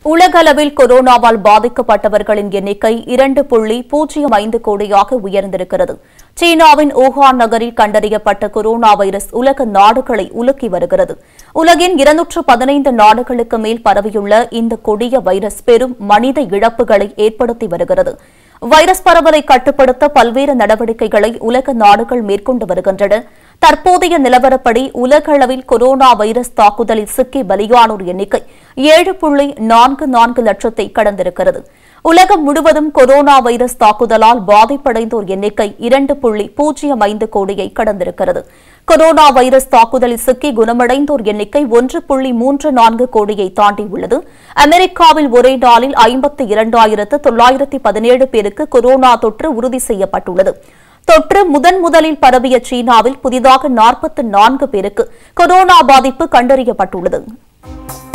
உலகளவில் கொரோனாவால் பாதிக்கப்பட்டவர்களின் எண்ணிக்கை இரண்டு புள்ளி பூஜ்ஜியம் ஐந்து கோடியாக உயர்ந்திருக்கிறது சீனாவின் ஊகான் நகரில் கண்டறியப்பட்ட கொரோனா வைரஸ் உலக நாடுகளை உலுக்கி வருகிறது உலகின் இருநூற்று பதினைந்து நாடுகளுக்கு மேல் பரவியுள்ள இந்த கொடிய வைரஸ் பெரும் மனித இழப்புகளை ஏற்படுத்தி வருகிறது வைரஸ் பரவலை கட்டுப்படுத்த பல்வேறு நடவடிக்கைகளை உலக நாடுகள் மேற்கொண்டு வருகின்றன தற்போதைய நிலவரப்படி உலகளவில் கொரோனா வைரஸ் தாக்குதலில் சிக்கி பலியானோர் எண்ணிக்கை ஏழு புள்ளி நான்கு நான்கு லட்சத்தை கடந்திருக்கிறது உலகம் முழுவதும் கொரோனா வைரஸ் தாக்குதலால் பாதிப்படைந்தோர் எண்ணிக்கை இரண்டு புள்ளி பூஜ்ஜியம் ஐந்து கோடியை கடந்திருக்கிறது கொரோனா வைரஸ் தாக்குதலில் சிக்கி குணமடைந்தோர் எண்ணிக்கை ஒன்று புள்ளி மூன்று நான்கு கோடியை தாண்டியுள்ளது அமெரிக்காவில் ஒரே நாளில் ஐம்பத்தி இரண்டாயிரத்து தொள்ளாயிரத்தி பதினேழு பேருக்கு கொரோனா தொற்று உறுதி செய்யப்பட்டுள்ளது தொற்று முதன் முதலில் பரவிய சீனாவில் புதிதாக நாற்பத்தி நான்கு பேருக்கு கொரோனா பாதிப்பு கண்டறியப்பட்டுள்ளது